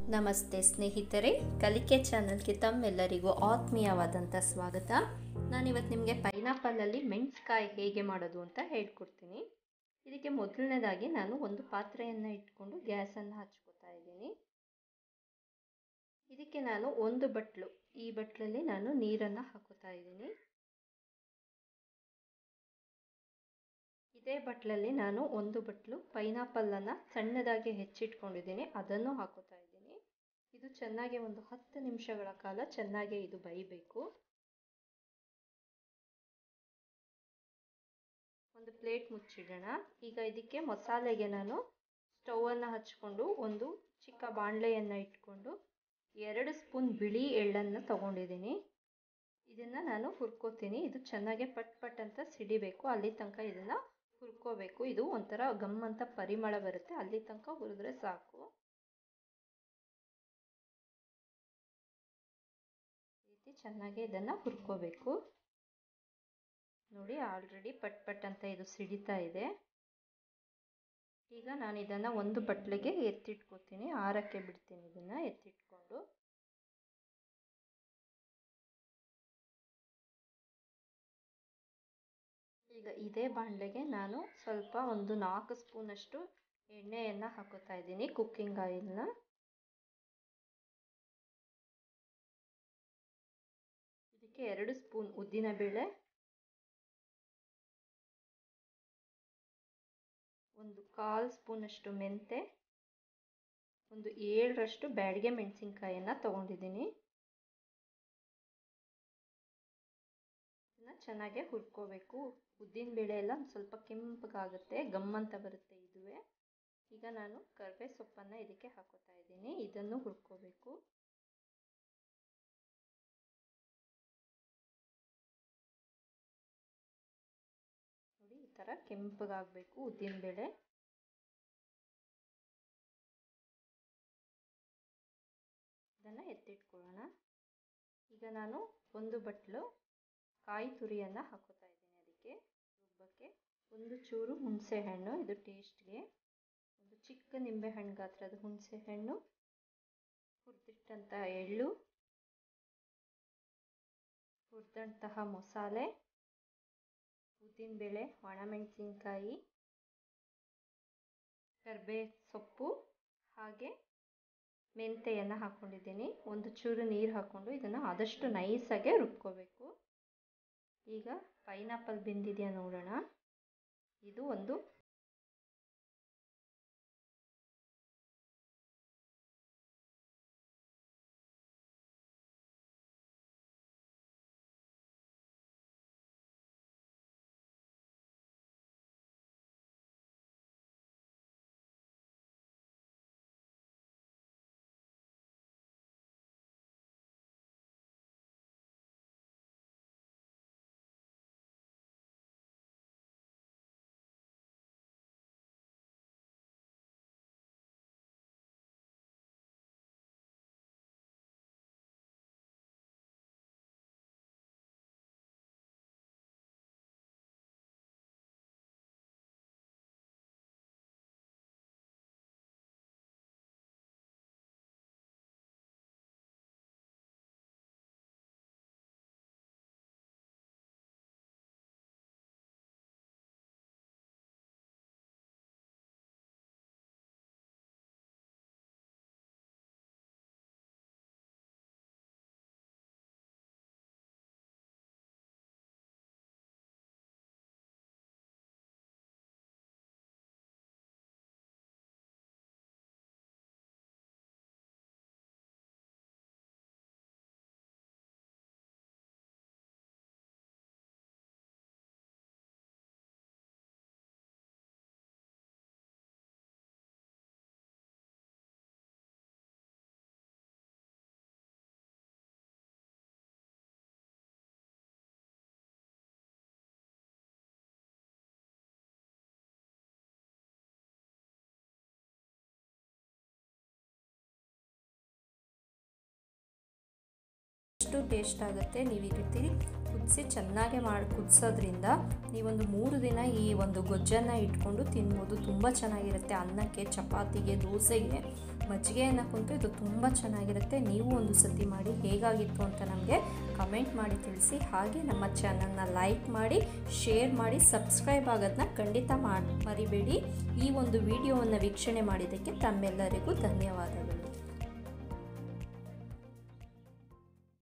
ನಮಸ್ತೆ ಸ್ನೇಹಿತರೆ ಕಲಿಕೆ ಚಾನಲ್ಗೆ ತಮ್ಮೆಲ್ಲರಿಗೂ ಆತ್ಮೀಯವಾದಂಥ ಸ್ವಾಗತ ನಾನಿವತ್ತು ನಿಮಗೆ ಪೈನಾಪಲಲ್ಲಿ ಮೆಣಸ್ಕಾಯಿ ಹೇಗೆ ಮಾಡೋದು ಅಂತ ಹೇಳ್ಕೊಡ್ತೀನಿ ಇದಕ್ಕೆ ಮೊದಲನೇದಾಗಿ ನಾನು ಒಂದು ಪಾತ್ರೆಯನ್ನು ಇಟ್ಕೊಂಡು ಗ್ಯಾಸನ್ನು ಹಚ್ಕೋತಾ ಇದ್ದೀನಿ ಇದಕ್ಕೆ ನಾನು ಒಂದು ಬಟ್ಲು ಈ ಬಟ್ಲಲ್ಲಿ ನಾನು ನೀರನ್ನು ಹಾಕೋತಾ ಇದ್ದೀನಿ ಇದೇ ಬಟ್ಲಲ್ಲಿ ನಾನು ಒಂದು ಬಟ್ಲು ಪೈನಾಪಲನ್ನು ಸಣ್ಣದಾಗಿ ಹೆಚ್ಚಿಟ್ಕೊಂಡಿದ್ದೀನಿ ಅದನ್ನು ಹಾಕೋತಾ ಇದ್ದೀನಿ ಇದು ಚೆನ್ನಾಗಿ ಒಂದು ಹತ್ತು ನಿಮಿಷಗಳ ಕಾಲ ಚೆನ್ನಾಗಿ ಇದು ಬೇಯಬೇಕು ಒಂದು ಪ್ಲೇಟ್ ಮುಚ್ಚಿಡೋಣ ಈಗ ಇದಕ್ಕೆ ಮಸಾಲೆಗೆ ನಾನು ಸ್ಟವನ್ನು ಹಚ್ಕೊಂಡು ಒಂದು ಚಿಕ್ಕ ಬಾಣಲೆಯನ್ನು ಇಟ್ಕೊಂಡು ಎರಡು ಸ್ಪೂನ್ ಬಿಳಿ ಎಳ್ಳನ್ನು ತಗೊಂಡಿದ್ದೀನಿ ಇದನ್ನು ನಾನು ಹುರ್ಕೋತೀನಿ ಇದು ಚೆನ್ನಾಗಿ ಪಟ್ ಪಟ್ ಅಂತ ಸಿಡಿಬೇಕು ಅಲ್ಲಿ ತನಕ ಇದನ್ನು ಹುರ್ಕೋಬೇಕು ಇದು ಒಂಥರ ಗಮ್ ಅಂತ ಪರಿಮಳ ಬರುತ್ತೆ ಅಲ್ಲಿ ತನಕ ಹುರಿದ್ರೆ ಸಾಕು ರೀತಿ ಚೆನ್ನಾಗಿ ಇದನ್ನು ಹುರ್ಕೋಬೇಕು ನೋಡಿ ಆಲ್ರೆಡಿ ಪಟ್ ಪಟ್ ಅಂತ ಇದು ಸಿಡಿತಾ ಇದೆ ಈಗ ನಾನು ಇದನ್ನು ಒಂದು ಬಟ್ಲಿಗೆ ಎತ್ತಿಟ್ಕೋತೀನಿ ಆರಕ್ಕೆ ಬಿಡ್ತೀನಿ ಇದನ್ನು ಎತ್ತಿಟ್ಕೊಂಡು ಈಗ ಇದೇ ಬಾಣಲೆಗೆ ನಾನು ಸ್ವಲ್ಪ ಒಂದು ನಾಲ್ಕು ಸ್ಪೂನಷ್ಟು ಎಣ್ಣೆಯನ್ನು ಹಾಕೋತಾ ಇದ್ದೀನಿ ಕುಕ್ಕಿಂಗ್ ಆಯಿಲ್ನ ಇದಕ್ಕೆ ಎರಡು ಸ್ಪೂನ್ ಉದ್ದಿನಬೇಳೆ ಒಂದು ಕಾಲು ಸ್ಪೂನಷ್ಟು ಮೆಂತೆ ಒಂದು ಏಳರಷ್ಟು ಬ್ಯಾಡಿಗೆ ಮೆಣಸಿನ್ಕಾಯನ್ನು ತೊಗೊಂಡಿದ್ದೀನಿ ಇದನ್ನು ಚೆನ್ನಾಗಿ ಹುರ್ಕೋಬೇಕು ಉದ್ದಿನ ಬೇಳೆ ಎಲ್ಲ ಸ್ವಲ್ಪ ಕೆಂಪಗಾಗುತ್ತೆ ಗಮ್ಮಂತ ಬರುತ್ತೆ ಇದುವೇ ಈಗ ನಾನು ಕರಿಬೇ ಸೊಪ್ಪನ್ನು ಇದಕ್ಕೆ ಹಾಕೋತಾ ಇದ್ದೀನಿ ಇದನ್ನು ಹುರ್ಕೋಬೇಕು ನೋಡಿ ಈ ಥರ ಕೆಂಪಗಾಗಬೇಕು ಉದ್ದಿನ ಬೇಳೆ ಇದನ್ನು ಎತ್ತಿಟ್ಕೊಳ್ಳೋಣ ಈಗ ನಾನು ಒಂದು ಬಟ್ಲು ಕಾಯಿ ತುರಿಯನ್ನು ಹಾಕೋತಾ ಇದ್ದೀನಿ ಅದಕ್ಕೆ ರುಬ್ಬಕ್ಕೆ ಒಂದು ಚೂರು ಹುಣಸೆ ಹಣ್ಣು ಇದು ಟೇಸ್ಟ್ಗೆ ಒಂದು ಚಿಕ್ಕ ನಿಂಬೆ ಹಣ್ಣು ಗಾತ್ರದ ಹುಣಸೆ ಹಣ್ಣು ಹುರಿದಿಟ್ಟಂಥ ಎಳ್ಳು ಹುರಿದಂತಹ ಮಸಾಲೆ ಉದ್ದಿನಬೇಳೆ ಒಣಮೆಣಸಿನ್ಕಾಯಿ ಕರ್ಬೇ ಸೊಪ್ಪು ಹಾಗೆ ಮೆಂತೆಯನ್ನು ಹಾಕ್ಕೊಂಡಿದ್ದೀನಿ ಒಂದು ಚೂರು ನೀರು ಹಾಕ್ಕೊಂಡು ಇದನ್ನು ಆದಷ್ಟು ನೈಸಾಗೆ ರುಬ್ಕೋಬೇಕು ಈಗ ಪೈನಾಪಲ್ ಬೆಂದಿದೆಯಾ ನೋಡೋಣ ಇದು ಒಂದು ಎಷ್ಟು ಟೇಸ್ಟ್ ಆಗುತ್ತೆ ನೀವು ಈ ರೀತಿ ಕುದಿಸಿ ಚೆನ್ನಾಗಿ ಮಾಡಿ ಕುದಿಸೋದ್ರಿಂದ ನೀವೊಂದು ಮೂರು ದಿನ ಈ ಒಂದು ಗೊಜ್ಜನ್ನು ಇಟ್ಕೊಂಡು ತಿನ್ಬೋದು ತುಂಬ ಚೆನ್ನಾಗಿರುತ್ತೆ ಅನ್ನಕ್ಕೆ ಚಪಾತಿಗೆ ದೋಸೆಗೆ ಮಜ್ಜಿಗೆಯನ್ನು ಕುಂತು ಇದು ತುಂಬ ಚೆನ್ನಾಗಿರುತ್ತೆ ನೀವು ಒಂದು ಸತಿ ಮಾಡಿ ಹೇಗಾಗಿತ್ತು ಅಂತ ನಮಗೆ ಕಮೆಂಟ್ ಮಾಡಿ ತಿಳಿಸಿ ಹಾಗೆ ನಮ್ಮ ಚಾನಲ್ನ ಲೈಕ್ ಮಾಡಿ ಶೇರ್ ಮಾಡಿ ಸಬ್ಸ್ಕ್ರೈಬ್ ಆಗೋದನ್ನ ಖಂಡಿತ ಮಾಡಿ ಮರಿಬೇಡಿ ಈ ಒಂದು ವಿಡಿಯೋವನ್ನು ವೀಕ್ಷಣೆ ಮಾಡಿದ್ದಕ್ಕೆ ತಮ್ಮೆಲ್ಲರಿಗೂ ಧನ್ಯವಾದಗಳು